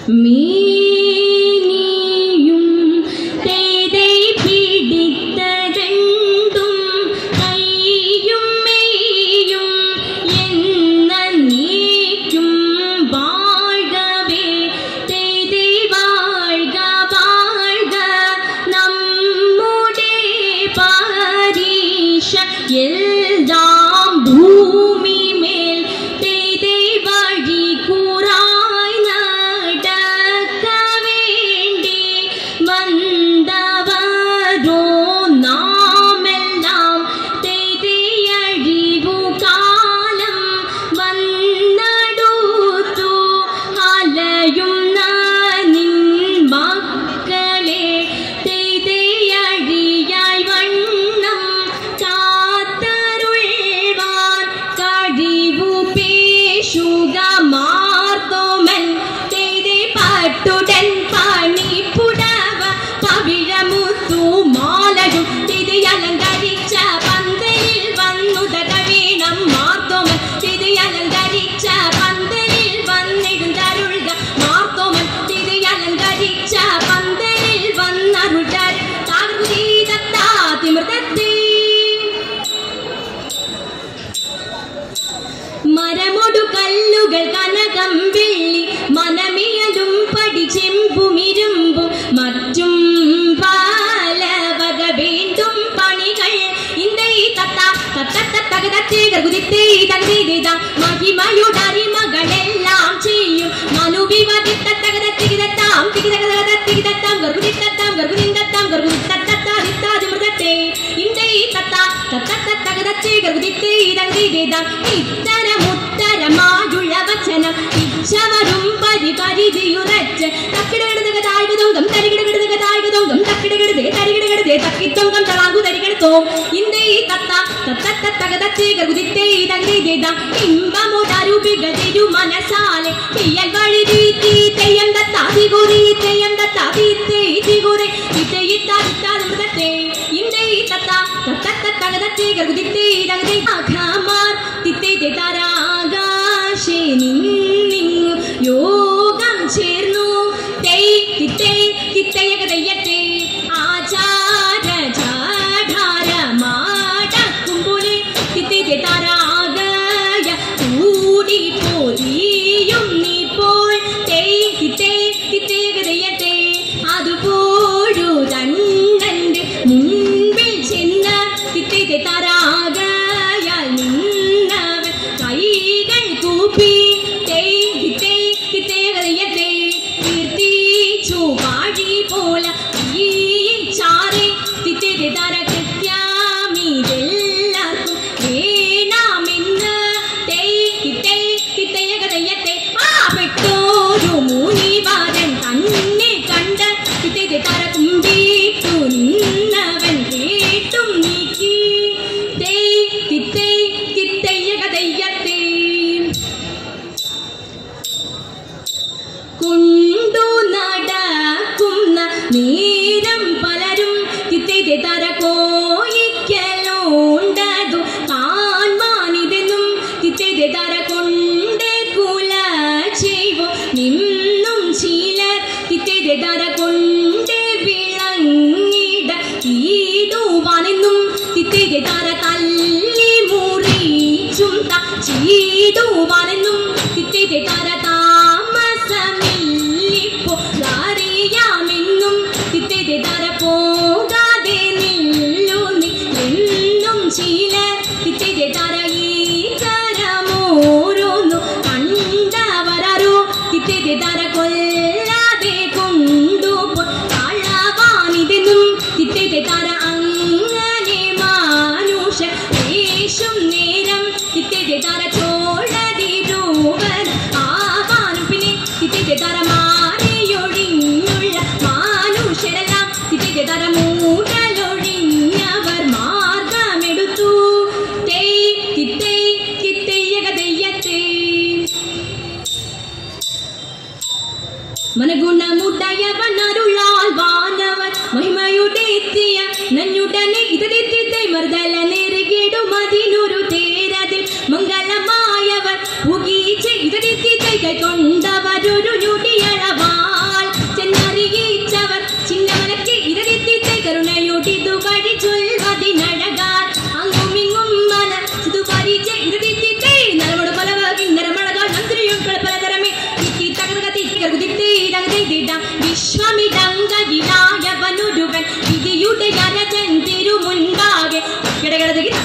മേനിയും തേതേ പിടിത്തകണ്ടും കൈയും മെയ്യും എന്നേക്കും വാഴ്കവേ തേതേ വാഴ്ക വാഴ്ക നമ്മുടെ പരീക്ഷ എല്ലാം ഭൂമി മേൽ തേതേ വഴി കൂറായി നടക്ക വേണ്ടി വന്നവരോ നാമെല്ലാം തേതേ അഴിവു കാലം വന്നടുത്തു അലയുന്ന നിൻ മക്കളെ തേതേ അഴിയായി വണ്ണം കാത്തരുൾവാൻ കഴിവു പേശുക മാർത്തോമൻ തേതേ പട്ടുടൻ പണിപ്പുടവ പവിഴമുത്തു മാലയും തിരി അലങ്കരിച്ച പന്തലിൽ വന്നുതക വീണം മാർത്തോമൻ തിരി അലങ്കരിച്ച പന്തലിൽ വന്നിടുന്തരുൾക മാർത്തോമൻ തിരി അലങ്കരിച്ച പന്തലിൽ വന്നരുൾക്കാർ താകൃതീതത്താതിമൃതത്തേ മരമൊടു കല്ലുകൾ കനകം വെള്ളി മനമിയലും പടിച്ചെമ്പുമിരുമ്പും മറ്റും പല വക വീണ്ടും പണികൾ ഇന്ദൈ തത്ത തത്ത തകതത്തേകർ കുതിത്തേ തകതീത മഹിമയുടരിമകളെല്ലാം ചെയ്യും മനുവിവതിത്ത തകതത്തികിതത്താം തികിതകതത്തികിതത്താം ഗർഭുതിത്തത്താം ഗർഭുതിന്തത്താം ഗർഭുതിത്തത്താതിത്താതിമൃതത്തെ ഇന്ദൈ തത്ത തത്ത തകതത്തേ ഗർഭുതിത്തേ തകതീത ഇത്തരമുത്തരമായുള്ള വചനം ഇച്ഛവരും പരിപരിധിയുറച്ച് തക്കിടകിടതുക താഴ്കതൊങ്കം തരികിടകിടതുക താഴ്കതൊങ്കം തക്കിടകിടതുക തരികിടകിടതേ തക്കിത്തൊങ്കം തളാകു തരികിടത്തോം ഇന്ദൈ തത്ത തത്ത തകതത്തേ ഗർഭുതിത്തേ തകതീത ഇമ്പമുടരുപികൾ തിരു മനസാലെ ഇയൽ വഴി രീതി തെയ്യം തത്താതി കുറി തെയ്യം തത്താതി തേതി കുറി ഇത്തയിത്താതിത്താതിമൃതത്തെ ഇന്ദൈ തത്ത തത്ത തകതത്തേ ഗർഭുതിത്തേ തകതേ അഘമാർ തിത്തേ താരാകാശേ നിന്നിങ്ങു യോഗം ചേർന്നു തൈ തിത്തേ തിത്തയക തെയ്യത്തെ ആചാര ജാഠാര മാടക്കുമ്പുലെ തിത്തേ താരാകയ കൂടി പോരിയും നീ പോൾ തൈ തിത്തേ തിത്തയക തെയ്യത്തെ അതുപോഴു തണ്ണന്റെ മുൻപിൽ ചെന്ന് തിത്തേ താരാകയാൽ നിന്നവൻ കൈകൾ കൂപ്പി തേയ് തിത്തേ തിത്തേക തെയ്യത്തെ കീർത്തിച്ചു പാടി പോല ഈ ചാരെ തിത്തേ താര കൃത്യാമിതെല്ലാവർക്കും വേണമെന്ന് തേയ് തിത്തേ തിത്തയക തെയ്യത്തെ ആ പെട്ടോരു മൂനിവാരൻ തന്നെ കണ്ട് തിത്തേ താര കുമ്പിട്ടു നിന്നവൻ കേട്ടും നീക്കി തേയ് തിത്തേ തിത്തയ്യക തെയ്യത്തെ കൊണ്ടു നടക്കുന്ന നേരം പലരും തിത്തേ തര കോയിക്കലോണ്ടതു കാൺവാനിതെന്നും തിത്തേ തര കൊണ്ട് കുല ചെയ്വോ നിന്നും ചിലർ തിത്തേ തര കൊണ്ട് വിളങ്ങിട ഈടുവാനെന്നും തിത്തേ തര തല്ലി മുറിച്ചും ചീടുവാനെന്നും തിത്തേ തര താമസമില്ലിപ്പോ അറിയാമെന്നും തിത്തേ തര പോകാതെ നില്ലു നീ എന്നും ചില തിത്തേ തര ഈ തരമോരോന്നു കണ്ടവരോ തിത്തേ തര കൊല്ലാതെ കൊണ്ടുപോ കളവാനിതെന്നും തിത്തേ തര അങ്ങനെ മാനുഷ വേഷും നേരം തിത്തേ തര ചോഴതിരൂപൻ ആവാനും പിന്നെ തിത്തേ തര മാറിയൊഴിഞ്ഞുള്ള മാനുഷരെല്ലാം തിത്തേ തര മൂടലൊഴിഞ്ഞവർ മാർഗമെടുത്തു തേയ് തിത്തേ തിത്തയ്യക തെയ്യത്തേ മനഗുണമുടയവനരുളാൽ വാനവൻ മഹിമയുടെ എത്തിയ നഞ്ഞുടനെ ഇതതെത്തിത്തെ മർദ്ദല നെറുകിടും അതിനൊരു തേരതിൽ മംഗളമായവർ ഉകീച്ച് ഇതതെത്തിത്തെ കൈക്കൊണ്ടവരൊരു ഞൊടിയളവാ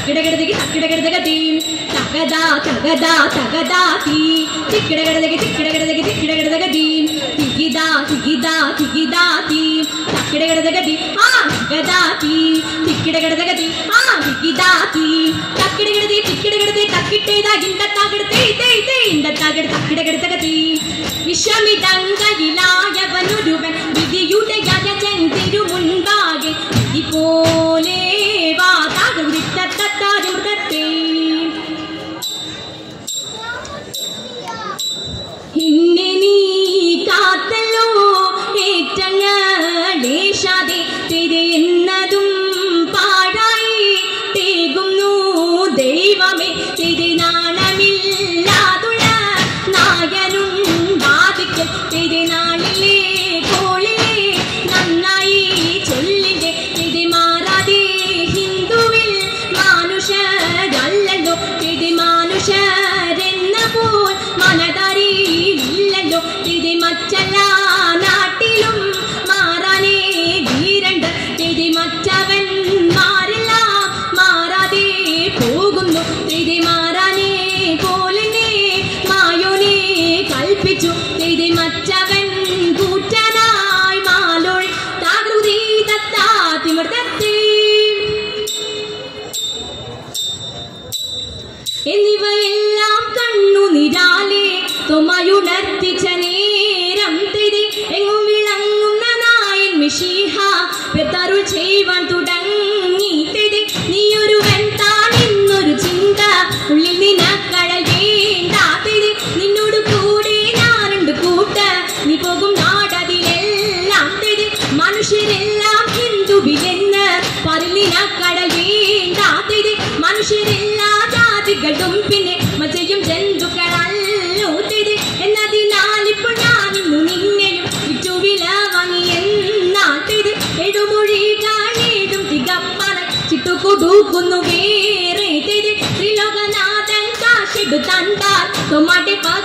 തക്കിടകിടതകി തക്കിടകിടതകതി തകദാ തകദാ തകദാതി തിക്കിടകിടതകി തിക്കിടകിടതകി തിക്കിടകിടതകതി തികിദാ തികിദാ തികിദാതി തക്കിടകിടതകതി ആ തകദാതി തിക്കിടകിടതകതി ആ തികിദാതി തക്കിടകിടതി തിക്കിടകിടതി തക്കിട്ടേതാ ഇന്തത്താകിടത്തെ ഇതേ ഇതേ ഇന്തത്താകിട തക്കിടകിടതകതി വിശ്വമിതങ്കയിലായവനൊരുവൻ വിധിയുടെ യജൻ തിരുമുൻപാകെ വിധി പോലെ വാ തകൃതിത്തത്താമൃതത്തെ ഇന്നെ നീ കാത്തല്ലോ ഏറ്റങ്ങളേശാതെ തിരയുന്നതും പാഴായി തേകുന്നു ദൈവമേ തിരുനാണമില്ലാതുള്ള നായനും ബാധിക്കൽ തിരുനാളിലെ കോളിലെ നന്നായി ചൊല്ലിന്റെ തിരി മാറാതെ ഹിന്ദുവിൽ മാനുഷരല്ലല്ലോ തിരി മാനുഷരെന്ന പോൽ മനതറിയില്ലല്ലോ തിരി മറ്റെല്ലാ നാട്ടിലും മാറാനേ വീരണ്ട് തിരി മറ്റവന്മാരെല്ലാം മാറാതെ പോകുന്നു തിരി മാറാനേ പോലിനെ മായോനെ കൽപ്പിച്ചു തിരി മറ്റവൻ കൂറ്റനായി മാലോഴി താകൃതി തത്താതിമൃതത്തെ എന്നിവയെല്ലാം കണ്ണു നിരാലെ തൊമയുണർത്തിച്ച നേരം തിരി എങ്ങും വിളങ്ങുന്ന നായൻ മിഷീഹ പെത്തരുൾ ചെയ്യുവാൻ തുടങ്ങി തിരി നീയൊരുവൻ താണിന്നൊരു ചിന്ത ഉള്ളിൽ നിനക്കടൽ വേണ്ട തിരി നിന്നോട് കൂടെ ഞാനുണ്ട് കൂട്ട് നീ പോകും നാടതിലെല്ലാം തിരി മനുഷ്യരെല്ലാം ഹിന്ദുവിലെന്ന് പറലിനക്കടൽ വേണ്ട തിരി മനുഷ്യരെല്ലാ ജാതികളും പിന്നെ മജയും ജന്തുക്കളല്ലോ തിരി എന്നതിനാൽ ഇപ്പോൾ ഞാൻ ഇന്നു നിന്നെയും വിറ്റുവില വാങ്ങി എന്നാൽ തിരി എഴുമൊഴി കാണേടും തികപ്പണ ചിട്ടു കൊടുക്കുന്നു വേറെ തിരി ത്രിലോകനാഥൻ കാശിടു തന്താൽ തൊമാട്ടെ പാ